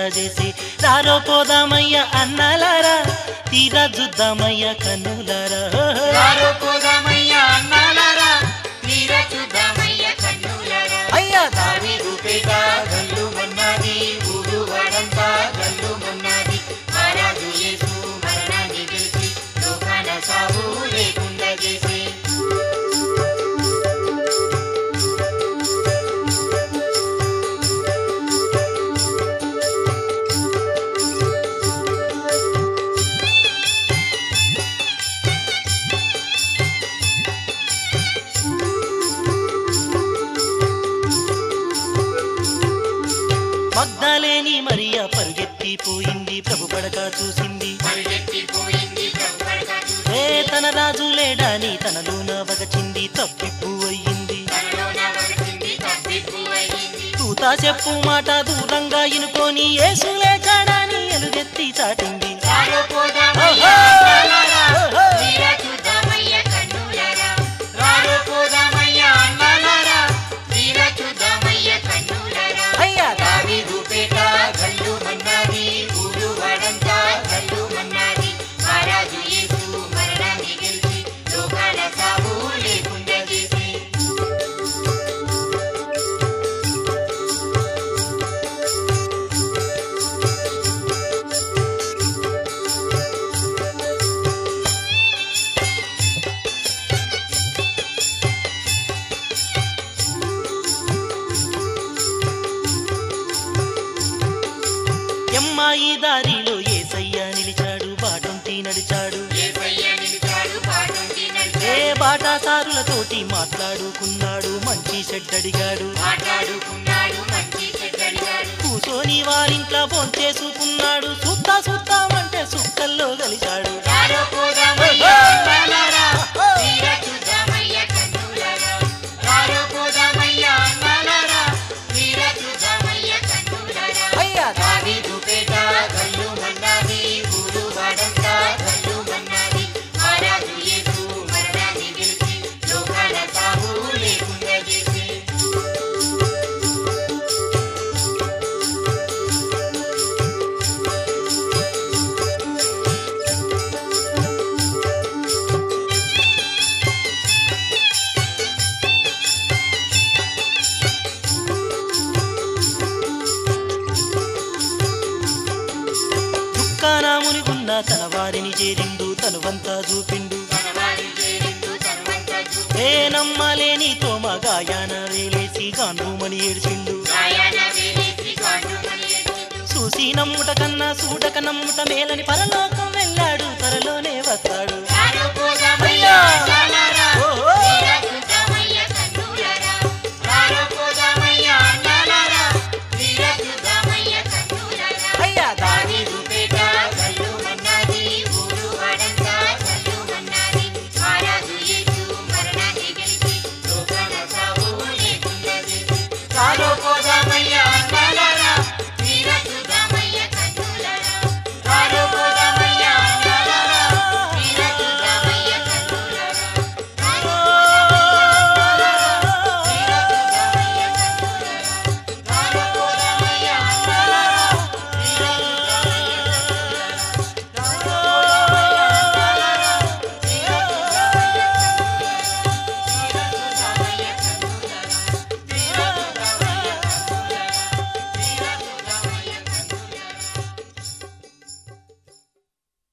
చేసి రారో పోదామయ్య అన్నాలారా తీరా చూద్దామయ్య కన్నులారా రారో పోదామయ్యా అన్నాలారా మీరా చూద్దామయ్య కన్నులారా అయ్యా దావీదు పేట గల్లు మన్నాది ఊరు వాడంతా గల్లు మన్నాది మహారాజు యేసు మరణాన్ని గెలిచి లోకాన సాగు లేకుండా చేసి మగ్దాలేని మరియా పరుగెత్తిపోయింది ప్రభు పడక చూసింది పరిగెత్తిపోయింది ప్రభు పడక చూసి ఏ తన రాజు లేడాని తనలోన వగచింది తప్పిప్పు అయ్యింది తనలోన వలసింది తప్పిప్పు అయ్యింది తూతా చెప్పు మాట దూరంగా ఇనుకొని యేసు లేచాడని ఎలుగెత్తి చాటింది రారో పోదామయ్యా అన్నాలారా మీరా చూద్దామయ్య కన్నులారా రారో పోదామయ్యా అన్నాలారా మీరా చూద్దామయ్య కన్నులారా అయ్యా దావీదు పేట గల్లు మన్నాది ఊరు వాడంతా గల్లు మన్నాది మహారాజు యేసు మరణాన్ని గెలిచి లోకాల సాగు లేకుండా చేసి ఎమ్మాయి దారిలో ఏసయ్య నిలిచాడు బాటంతి నడిచాడు యేసయ్య నిలిచాడు పాటుంటి ఏ నడిచాడు బాటాసారులతోటి మాట్లాడుకున్నాడు మంచి చెడ్డడిగాడు మాట్లాడుకున్నాడు మంచి చెడ్డడిగాడు కూసోని వారింట్లో భోంచేసుకున్నాడు సుత్తా సుత్తామంటే సుక్కల్లో కలిశాడు రారో పోదామయ్యా అన్నాలారా మీరా చూద్దామయ్య కన్నులారా రారో పోదామయ్యా అన్నాలారా మీరా చూద్దామయ్య కన్నులారా అయ్యా దావీదు పేట గల్లు మన్నాది ఊరు వాడంతా గల్లు మన్నాది మహారాజు యేసు మరణాన్ని గెలిచి లోకాల సాగు లేకుండా చేసి దుఃఖానాముని ఉన్న తన వారిని చేరిండు తనువంతా చూపిండు తనవారి చేరిందు తనవంతా చూపి ఏ నమ్మలేని తోమ గాయాన వేలేసి గాండ్రుమని ఏడ్చిండు గాయాన వేలేసి గాండుమని ఎత్తిండు. చూసి నమ్ముట కన్నా చూడక నమ్ముట మేలని పరలోకం వెళ్ళాడు త్వరలోనే వస్తాడు రారో పోదామయ్యా అన్నాలారా